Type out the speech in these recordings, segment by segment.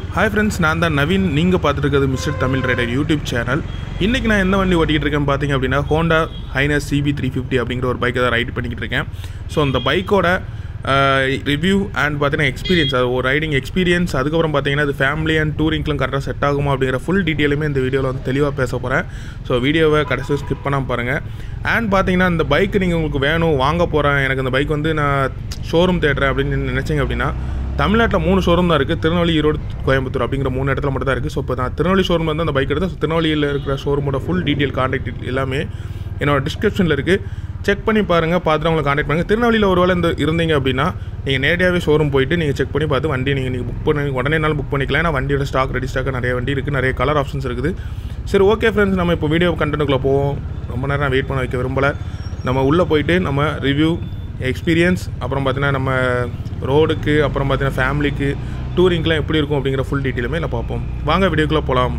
hi friends நான் தான் நவீன் நீங்கள் பார்த்துட்டு இருக்கிறது mister Tamil rider YouTube channel இன்றைக்கி நான் எந்த வண்டி ஓட்டிகிட்டு இருக்கேன் பார்த்தீங்க அப்படின்னா Honda Highness CB three fifty அப்படிங்கிற ஒரு பைக்கை தான் ரைட் பண்ணிக்கிட்டு இருக்கேன் ஸோ அந்த பைக்கோட ரிவ்யூ அண்ட் பார்த்தீங்கன்னா எக்ஸ்பீரியன்ஸ் அது ஒரு ரைடிங் எக்ஸ்பீரியன்ஸ் அதுக்கப்புறம் பார்த்தீங்கன்னா அது ஃபேமிலி அண்ட் டூரிங்க்கெலாம் கரெக்டாக செட் ஆகுமா அப்படிங்கிற ஃபுல் டீட்டெயிலுமே இந்த வீடியோவில் வந்து தெளிவாக பேச போகிறேன் ஸோ வீடியோவை கடைசி ஸ்கிப் பண்ணாமல் பாருங்கள் அண்ட் பார்த்தீங்கன்னா இந்த பைக் நீங்கள் உங்களுக்கு வேணும் வாங்க போகிறேன் எனக்கு இந்த பைக் வந்து நான் ஷோரூம் தேடுறேன் அப்படின்னு நினச்சிங்க அப்படின்னா தமிழ்நாட்டில் மூணு ஷோரூம் தான் இருக்குது திருநெல்வேலி ஈரோடு கோயம்புத்தூர் அப்படிங்கிற மூணு இடத்துல மட்டும் தான் இருக்குது ஸோ இப்போ நான் திருநெல்வேலி ஷோரூம் வந்து அந்த பைக் எடுத்தேன் ஸோ திருநெல்வேலியில் இருக்கிற ஷோரூமோட ஃபுல் டீட்டெயில் கான்டாக்ட் எல்லாமே என்னோட டிஸ்கிரிப்ஷனில் இருக்குது செக் பண்ணி பாருங்கள் பார்த்துட்டு அவங்களை கான்டாக்ட் பண்ணுங்கள் திருநெல்வேலியில் ஒரு வேளை இந்த இருந்தீங்க அப்படின்னா நீங்கள் நேரடியாகவே ஷோரூம் போயிட்டு நீங்கள் செக் பண்ணி பார்த்து வண்டி நீங்கள் நீங்கள் புக் பண்ணி உடனே நாள் புக் பண்ணிக்கலாம் ஏன்னா வண்டியோட ஸ்டாக் ரெடி ஸ்டாக்காக நிறைய வண்டி இருக்குது நிறைய கலர் ஆப்ஷன்ஸ் இருக்குது சரி ஓகே ஃப்ரெண்ட்ஸ் நம்ம இப்போ வீடியோ கண்டென்ட்டுக்குள்ளே போவோம் ரொம்ப நேரம் நான் வெயிட் பண்ண வைக்க விரும்பலை நம்ம உள்ளே போயிட்டு நம்ம ரிவ்யூ எக்ஸ்பீரியன்ஸ் அப்புறம் பார்த்தீங்கன்னா நம்ம ரோடுக்கு அப்புறம் பார்த்தீங்கன்னா ஃபேமிலிக்கு டூரிங்க்கெலாம் எப்படி இருக்கும் அப்படிங்கிற ஃபுல் டீட்டெயிலுமே இல்லை பார்ப்போம் வாங்க வீடியோக்குள்ளே போகலாம்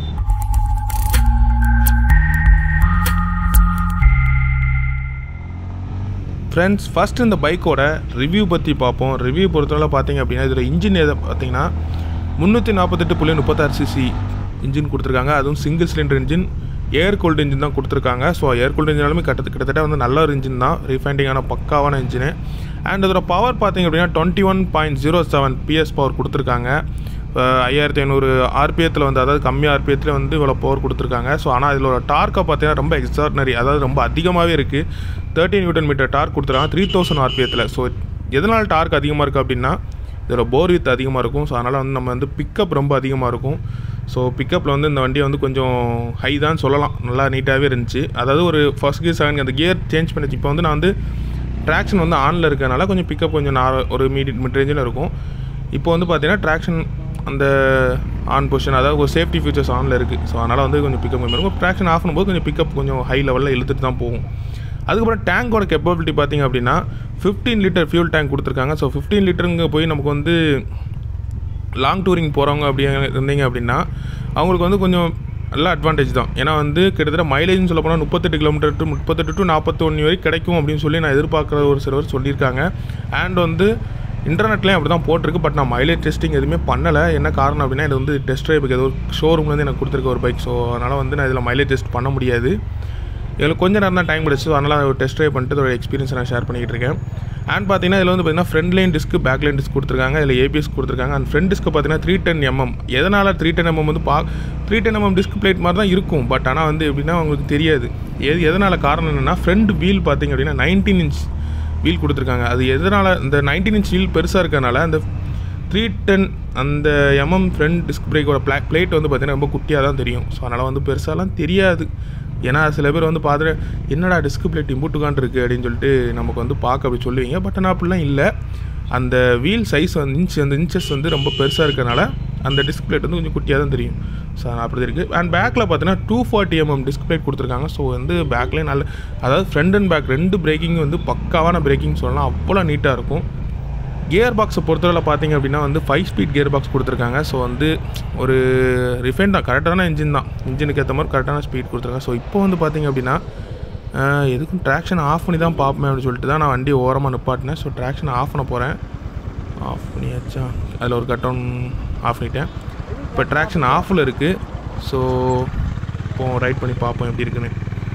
ஃப்ரெண்ட்ஸ் ஃபஸ்ட் இந்த பைக்கோட ரிவ்யூ பற்றி பார்ப்போம் ரிவ்யூ பொறுத்தவரை பார்த்தீங்க அப்படின்னா இதில் இன்ஜின் எதை பார்த்தீங்கன்னா முந்நூற்றி நாற்பத்தெட்டு புள்ளி முப்பத்தாறு சிசி இன்ஜின் கொடுத்துருக்காங்க அதுவும் single cylinder engine air cooled engine தான் கொடுத்துருக்காங்க ஸோ ஏர் கூல்டு இன்ஜினாலுமே கிட்ட கிட்டத்தட்ட வந்து நல்ல ஒரு இன்ஜின் தான் ரீஃபைண்டிங்கான பக்காவான இன்ஜினு அண்ட் அதோட பவர் பார்த்தீங்க அப்படின்னா twenty one point zero seven PS power கொடுத்துருக்காங்க ஐயாயிரத்தி ஐநூறு ஆர்பிஎத்தில் வந்து அதாவது கம்மி ஆர்பிஎத்தில் வந்து இவ்வளோ பவர் கொடுத்துருக்காங்க ஸோ ஆனால் இதில் டார்க்கை பார்த்தீங்கன்னா ரொம்ப எக்ஸார்டினரி அதாவது ரொம்ப அதிகமாகவே இருக்குது தேர்ட்டின் நியூட்டன் மீட்டர் டார்க் கொடுத்துருக்காங்க த்ரீ தௌசண்ட் ஆர்பிஎத்தில் ஸோ எதனால் டார்க் அதிகமாக இருக்குது அப்படின்னா இதில் போர் வித் அதிகமாக இருக்கும் ஸோ அதனால் வந்து நம்ம வந்து பிக்கப் ரொம்ப அதிகமாக இருக்கும் ஸோ பிக்கப்பில் வந்து இந்த வண்டியை வந்து கொஞ்சம் ஹை தான் சொல்லலாம் நல்லா நீட்டாகவே இருந்துச்சு அதாவது ஒரு ஃபஸ்ட் கியர் செகண்ட் அந்த கியர் சேஞ்ச் பண்ணிச்சு இப்போ வந்து நான் வந்து ட்ராக்ஷன் வந்து ஆனில் இருக்கனால கொஞ்சம் பிக்கப் கொஞ்சம் நார் ஒரு மீடியம் மிட் ரேஞ்சில் இருக்கும் இப்போ வந்து பார்த்தீங்கன்னா ட்ராக்ஷன் அந்த ஆன் பொசிஷன் அதாவது ஒரு சேஃப்டி ஃபீச்சர்ஸ் ஆனில் இருக்குது ஸோ அதனால் வந்து கொஞ்சம் பிக்கப் கம்மி இருக்கும் ட்ராக்ஷன் ஆஃப் பண்ணும்போது கொஞ்சம் பிக்கப் கொஞ்சம் ஹை லெவலில் இழுத்துட்டு தான் போகும் அதுக்கப்புறம் டேங்கோட கெப்பபிலிட்டி பார்த்திங்க அப்படின்னா ஃபிஃப்டீன் லிட்டர் ஃபியூல் டேங்க் கொடுத்துருக்காங்க ஸோ ஃபிஃப்டீன் லிட்டருங்க போய் நமக்கு வந்து லாங் டூரிங் போகிறவங்க அப்படி இருந்தீங்க அப்படின்னா அவங்களுக்கு வந்து கொஞ்சம் நல்ல அட்வான்டேஜ் தான் ஏன்னா வந்து கிட்டத்தட்ட மைலேஜ்னு சொல்ல போனால் முப்பத்தெட்டு கிலோமீட்டர் டு முப்பத்தெட்டு டு நாற்பத்தொன்று வரைக்கும் கிடைக்கும் அப்படின்னு சொல்லி நான் எதிர்பார்க்குற ஒரு சிலவர் சொல்லியிருக்காங்க அண்ட் வந்து இன்டர்நெட்லேயும் அப்படி தான் போட்டிருக்கு பட் நான் மைலேஜ் டெஸ்டிங் எதுவுமே பண்ணலை என்ன காரணம் அப்படின்னா இது வந்து டெஸ்ட் ட்ரைவுக்கு ஏதோ ஷோரூம்லேருந்து எனக்கு கொடுத்துருக்க ஒரு பைக் ஸோ அதனால் வந்து நான் இதில் மைலேஜ் டெஸ்ட் பண்ண முடியாது இதில் கொஞ்சம் நேரம் தான் டைம் கிடச்சி அதனால் டெஸ்ட் ட்ரைவ் பண்ணிட்டு இதோட எக்ஸ்பீரியன்ஸ் நான் ஷேர் பண்ணிக்கிட்டு இருக்கேன் அண்ட் பார்த்தீங்கன்னா இதில் வந்து பார்த்தீங்கன்னா front line disc back line disc கொடுத்துருக்காங்க இதில் ஏபிஎஸ் கொடுத்துருக்காங்க அண்ட் ஃப்ரண்ட் டிஸ்க் பார்த்தீங்கன்னா த்ரீ டென் எம்எம் எதனால் த்ரீ டென் எம்எம் வந்து பா three ten mm disc plate மாதிரி தான் இருக்கும் பட் ஆனால் வந்து எப்படின்னா உங்களுக்கு தெரியாது எது எதனால் காரணம் என்னென்னா ஃப்ரண்ட் வீல் பார்த்தீங்க அப்படின்னா நைன்டீன் இன்ச் வீல் கொடுத்துருக்காங்க அது எதனால் இந்த நைன்டீன் இன்ச் வீல் பெருசாக இருக்கனால அந்த த்ரீ டென் அந்த எம்எம் ஃப்ரண்ட் டிஸ்க் பிரேக்கோட பிளாக் பிளேட் வந்து பார்த்திங்கன்னா ரொம்ப குட்டியாக தான் தெரியும் ஸோ அதனால் வந்து பெருசாலாம் தெரியாது ஏன்னா சில பேர் வந்து பார்த்துட்டு என்னடா டிஸ்க் பிளேட் இம்புட்டுக்கான் இருக்குது அப்படின்னு சொல்லிட்டு நமக்கு வந்து பார்க்க அப்படி சொல்லுவீங்க பட் ஆனால் அப்படிலாம் இல்லை அந்த வீல் சைஸ் வந்து இன்ச் அந்த இன்ச்சஸ் வந்து ரொம்ப பெருசாக இருக்கனால அந்த டிஸ்க் பிளேட் வந்து கொஞ்சம் குட்டியாக தான் தெரியும் ஸோ அப்படி இருக்குது அண்ட் பேக்கில் பார்த்தீங்கன்னா two forty mm disc plate கொடுத்துருக்காங்க ஸோ வந்து பேக்லேயே நல்ல அதாவது ஃப்ரண்ட் அண்ட் பேக் ரெண்டு பிரேக்கிங் வந்து பக்காவான பிரேக்கிங் சொல்லலாம் அவ்வளோ நீட்டாக இருக்கும் கியர் பாக்ஸை பொறுத்தவரை பார்த்தீங்க அப்படின்னா வந்து ஃபைவ் ஸ்பீட் கியர் பாக்ஸ் கொடுத்துருக்காங்க ஸோ வந்து ஒரு ரிஃபைன் தான் கரெக்டான இன்ஜின் தான் இன்ஜினுக்கு ஏற்ற மாதிரி கரெக்டான ஸ்பீட் கொடுத்துருக்காங்க ஸோ இப்போ வந்து பார்த்தீங்க அப்படின்னா எதுக்கும் ட்ராக்ஷன் ஆஃப் பண்ணி தான் பார்ப்பேன் அப்படின்னு சொல்லிட்டு தான் நான் வண்டி ஓரமாக நிப்பாட்டினேன் ஸோ ட்ராக்ஷன் ஆஃப் பண்ண போகிறேன் ஆஃப் பண்ணியாச்சா அதில் ஒரு கட்டம் ஆஃப் பண்ணிட்டேன் இப்போ ட்ராக்ஷன் ஆஃபில் இருக்குது ஸோ இப்போ ரைட் பண்ணி பார்ப்போம் எப்படி இருக்குன்னு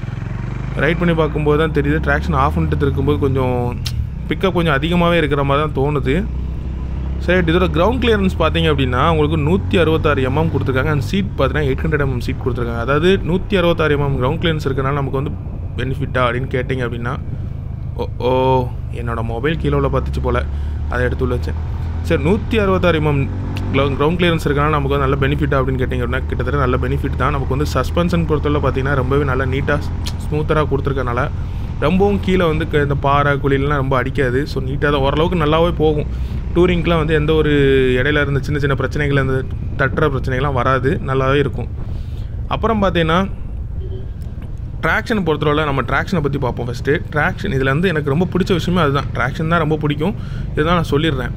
ரைட் பண்ணி பார்க்கும்போது தான் தெரியுது ட்ராக்ஷன் ஆஃப் பண்ணிட்டு இருக்கும்போது கொஞ்சம் பிக்கப் கொஞ்சம் அதிகமாகவே இருக்கிற மாதிரி தான் தோணுது சரி இதோட கிரவுண்ட் கிளியரன்ஸ் பார்த்தீங்க அப்படின்னா உங்களுக்கு நூற்றி அறுபத்தாறு எம்எம் கொடுத்துருக்காங்க அந்த சீட் பார்த்தீங்கன்னா எயிட் ஹண்ட்ரட் எம்எம் சீட் கொடுத்துருக்காங்க அதாவது நூற்றி அறுபத்தாறு எம்எம் கிரவுண்ட் கிளியரன்ஸ் இருக்கனால நமக்கு வந்து பெனிஃபிட்டா அப்படின்னு கேட்டிங்க அப்படின்னா ஓ ஓ என்னோடய மொபைல் கீழே பார்த்துச்சு போல் அதை எடுத்து உள்ள வச்சேன் சரி நூற்றி அறுபத்தாறு எம்எம் கிரவுண்ட் கிளியரன்ஸ் இருக்கனால நமக்கு வந்து நல்ல பெனிஃபிட் அப்படின்னு கேட்டிங்க அப்படின்னா கிட்டத்தட்ட நல்ல பெனிஃபிட் தான் நமக்கு வந்து சஸ்பென்ஷன் பொறுத்தவரை பார்த்தீங்கன்னா ரொம்பவே நல்லா நீட்டாக ஸ்மூத்தராக கொடுத்துருக்கனால ரொம்பவும் கீழே வந்து இந்த பாறை குழிலாம் ரொம்ப அடிக்காது ஸோ நீட்டாக தான் ஓரளவுக்கு நல்லாவே போகும் டூரிங்க்கெலாம் வந்து எந்த ஒரு இடையில இருந்த சின்ன சின்ன பிரச்சனைகள் அந்த தட்டுற பிரச்சனைகள்லாம் வராது நல்லாவே இருக்கும் அப்புறம் பார்த்தீங்கன்னா ட்ராக்ஷன் பொறுத்தவரை நம்ம ட்ராக்ஷனை பற்றி பார்ப்போம் ஃபஸ்ட்டு ட்ராக்ஷன் இதில் வந்து எனக்கு ரொம்ப பிடிச்ச விஷயமே அதுதான் ட்ராக்ஷன் தான் ரொம்ப பிடிக்கும் இதுதான் நான் சொல்லிடுறேன்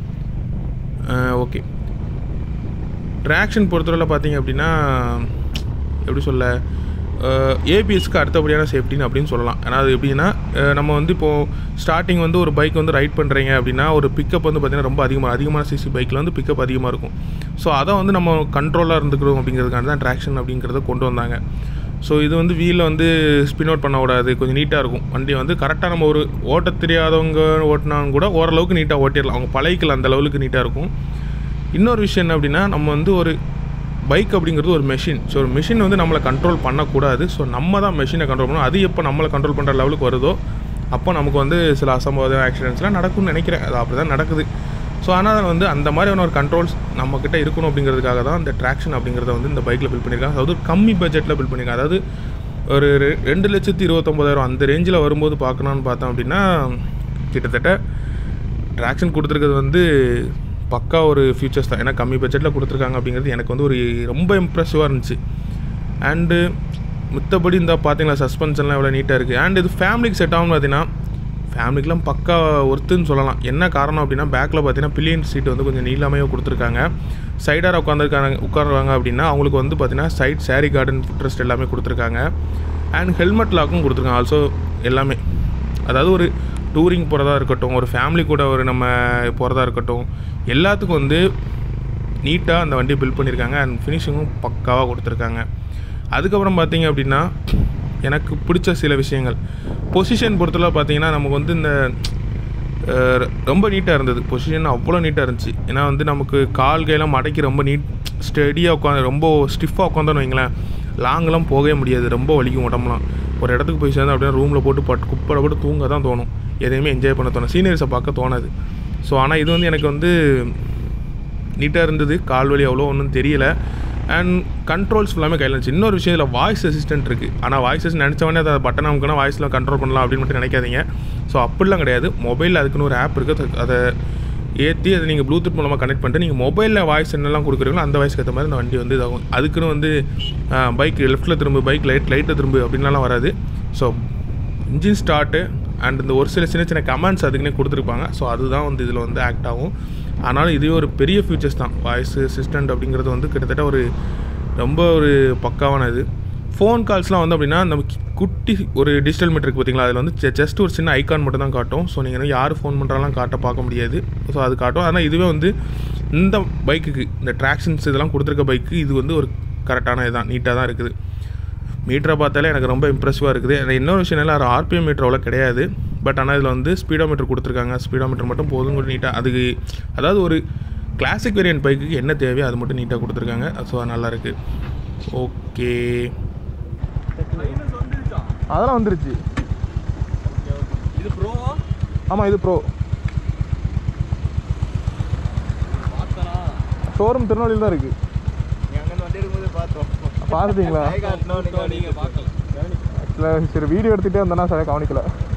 ஓகே ட்ராக்ஷன் பொறுத்தவரை பார்த்தீங்க அப்படின்னா எப்படி சொல்ல ஏபிஎஸ்க்கு அடுத்தபடியான சேஃப்டின்னு அப்படின்னு சொல்லலாம் ஏன்னா அது எப்படின்னா அஹ், நம்ம வந்து இப்போது ஸ்டார்டிங் வந்து ஒரு பைக் வந்து ரைட் பண்ணுறீங்க அப்படின்னா ஒரு பிக்கப் வந்து பார்த்திங்கன்னா ரொம்ப அதிகமாக அதிகமான சிசி பைக்கில் வந்து பிக்கப் அதிகமாக இருக்கும் ஸோ அதை வந்து நம்ம கண்ட்ரோலாக இருந்துக்கிறோம் அப்படிங்கிறதுக்கான தான் ட்ராக்ஷன் அப்படிங்கிறத கொண்டு வந்தாங்க ஸோ இது வந்து வீலில் வந்து ஸ்பின் அவுட் பண்ணக்கூடாது கொஞ்சம் நீட்டாக இருக்கும் வண்டி வந்து கரெக்டாக நம்ம ஒரு ஓட்ட தெரியாதவங்க ஓட்டினாலும் கூட ஓரளவுக்கு நீட்டாக ஓட்டிடலாம் அவங்க பழகிக்கல அந்த லெவலுக்கு நீட்டாக இருக்கும் இன்னொரு விஷயம் என்ன அப்படின்னா நம்ம வந்து ஒரு பைக் அப்படிங்கிறது ஒரு மெஷின் ஸோ ஒரு மெஷின் வந்து நம்மளை கண்ட்ரோல் பண்ணக்கூடாது ஸோ நம்ம தான் மெஷினை கண்ட்ரோல் பண்ணணும் அது எப்போ நம்மளை கண்ட்ரோல் பண்ணுற லெவலுக்கு வருதோ அப்போ நமக்கு வந்து சில அசம்பாவித ஆக்சிடென்ட்ஸ்லாம் நடக்கும்னு நினைக்கிறேன் அது அப்படி தான் நடக்குது ஸோ ஆனால் வந்து அந்த மாதிரியான ஒரு கண்ட்ரோல்ஸ் நம்மக்கிட்ட இருக்கணும் அப்படிங்கிறதுக்காக தான் இந்த ட்ராக்ஷன் அப்படிங்கிறத வந்து இந்த பைக்கில் பில் பண்ணியிருக்காங்க அதாவது கம்மி பட்ஜெட்டில் பில் பண்ணியிருக்காங்க அதாவது ஒரு ரெ- ரெண்டு லட்சத்தி இருபத்தொம்போதாயிரம் அந்த ரேஞ்சில் வரும்போது பார்க்கணும்னு பார்த்தோம் அப்படின்னா கிட்டத்தட்ட ட்ராக்ஷன் கொடுத்துருக்கிறது வந்து பக்கா ஒரு ஃபியூச்சர்ஸ் தான் ஏன்னா கம்மி பட்ஜெட்டில் கொடுத்துருக்காங்க அப்படிங்கிறது எனக்கு வந்து ஒரு ரொம்ப இம்ப்ரெசிவாக இருந்துச்சு அண்டு மித்தபடி இந்த பார்த்தீங்களா சஸ்பென்ஷன்லாம் எவ்வளோ நீட்டாக இருக்குது அண்ட் இது ஃபேமிலிக்கு செட் ஆகும் பார்த்தீங்கன்னா ஃபேமிலிக்கெலாம் பக்கா ஒர்த்துன்னு சொல்லலாம் என்ன காரணம் அப்படின்னா பேக்கில் பார்த்தீங்கன்னா பில்லியன் சீட் வந்து கொஞ்சம் நீளமையாக கொடுத்துருக்காங்க சைடாக உட்காந்துருக்காங்க உட்காருவாங்க அப்படின்னா அவங்களுக்கு வந்து பார்த்தீங்கன்னா சைட் சாரி கார்டன் ஃபுட்ரெஸ்ட் எல்லாமே கொடுத்துருக்காங்க அண்ட் ஹெல்மெட் லாக்கும் கொடுத்துருக்காங்க ஆல்சோ எல்லாமே அதாவது ஒரு டூரிங் போகிறதா இருக்கட்டும் ஒரு ஃபேமிலி கூட ஒரு நம்ம போகிறதா இருக்கட்டும் எல்லாத்துக்கும் வந்து நீட்டாக அந்த வண்டியை பில்ட் பண்ணியிருக்காங்க அண்ட் ஃபினிஷிங்கும் பக்காவாக கொடுத்துருக்காங்க அதுக்கப்புறம் பார்த்தீங்க அப்படின்னா எனக்கு பிடிச்ச சில விஷயங்கள் பொசிஷன் பொறுத்தளவு பார்த்தீங்கன்னா நமக்கு வந்து இந்த அஹ், ரொம்ப நீட்டாக இருந்தது பொசிஷன் அவ்வளோ நீட்டாக இருந்துச்சு ஏன்னா வந்து நமக்கு கால் கையெல்லாம் மடக்கி ரொம்ப நீட் ஸ்டெடியாக உட்காந்து ரொம்ப ஸ்டிஃபாக உட்காந்தோன்னு வைங்களேன் லாங்கெல்லாம் போகவே முடியாது ரொம்ப வலிக்கும் உடம்புலாம் ஒரு இடத்துக்கு போய் சேர்ந்து அப்படியே ரூமில் போட்டு பட்டு குப்பரை போட்டு தூங்க தான் தோணும் எதையுமே என்ஜாய் பண்ண தோணும் சீனியர்ஸை பார்க்க தோணாது ஸோ ஆனால் இது வந்து எனக்கு வந்து நீட்டாக இருந்தது கால் வலி அவ்வளோ ஒன்றும் தெரியல அண்ட் கண்ட்ரோல்ஸ் ஃபுல்லாமே கையில் இருந்துச்சு இன்னொரு விஷயம் இதில் வாய்ஸ் அசிஸ்டன்ட் இருக்குது ஆனால் வாய்ஸ் அசிஸ்ட் நினச்சவொடனே அதை பட்டன் அமுக்கினா வாய்ஸில் கண்ட்ரோல் பண்ணலாம் அப்படின்னு மட்டும் நினைக்காதீங்க ஸோ அப்படிலாம் கிடையாது மொபைலில் அதுக்குன்னு ஒரு ஆப் இருக்குது அதை ஏற்றி அதை நீங்கள் ப்ளூடூத் மூலமாக கனெக்ட் பண்ணிட்டு நீங்கள் மொபைலில் வாய்ஸ் என்னெல்லாம் கொடுக்குறீங்களோ அந்த வாய்ஸ்க்கு ஏற்ற மாதிரி இந்த வண்டி வந்து இதாகும் அதுக்குன்னு வந்து பைக் லெஃப்ட்டில் திரும்பு பைக் லைட் லைட்டில் திரும்பு அப்படின்லாம் வராது ஸோ இன்ஜின் ஸ்டார்ட்டு அண்ட் இந்த ஒரு சில சின்ன சின்ன கமெண்ட்ஸ் அதுக்குன்னே கொடுத்துருப்பாங்க ஸோ அதுதான் வந்து இதில் வந்து ஆக்ட் ஆகும் ஆனாலும் இதுவே ஒரு பெரிய ஃபியூச்சர்ஸ் தான் வாய்ஸ் அசிஸ்டன்ட் அப்படிங்கிறது வந்து கிட்டத்தட்ட ஒரு ரொம்ப ஒரு பக்காவான இது ஃபோன் கால்ஸ்லாம் வந்து அப்படின்னா நம்ம கி- குட்டி ஒரு டிஜிட்டல் மீட்டர் இருக்குது பார்த்தீங்களா அதில் வந்து ஜஸ்ட் ஒரு சின்ன ஐகான் மட்டும் தான் காட்டும் ஸோ நீங்கள் வந்து யார் ஃபோன் பண்ணுறாலாம் காட்ட பார்க்க முடியாது ஸோ அது காட்டும் ஆனால் இதுவே வந்து இந்த பைக்குக்கு இந்த ட்ராக்ஷன்ஸ் இதெல்லாம் கொடுத்துருக்க பைக்கு இது வந்து ஒரு கரெக்டான இதுதான் நீட்டாக தான் இருக்குது மீட்டரை பார்த்தாலே எனக்கு ரொம்ப இம்ப்ரெசிவாக இருக்குது அது இன்னொரு விஷயம் என்ன ஆர்பிஎம் மீட்டர் அவ்வளோ கிடையாது பட் ஆனால் இதில் வந்து ஸ்பீடோமீட்டர் கொடுத்துருக்காங்க ஸ்பீடோமீட்டர் மட்டும் போதும் கூட நீட்டாக அதுக்கு அதாவது ஒரு கிளாசிக் வேரியன்ட் பைக்குக்கு என்ன தேவையோ அது மட்டும் நீட்டாக கொடுத்துருக்காங்க ஸோ அது நல்லா இருக்குது ஓகே அதெல்லாம் வந்துருச்சு இது ப்ரோவா ஆமாம் இது ப்ரோ பார்த்தனா ஷோரூம் திருநெல்வேலியில் தான் இருக்குது நீங்க அங்க வண்டி இருக்கும்போது பார்த்தோம் பார்த்துட்டீங்களா நீங்க பார்க்கல ஆக்சுவலாக சரி வீடியோ எடுத்துகிட்டே வந்தேன்னா சரியாக கவனிக்கல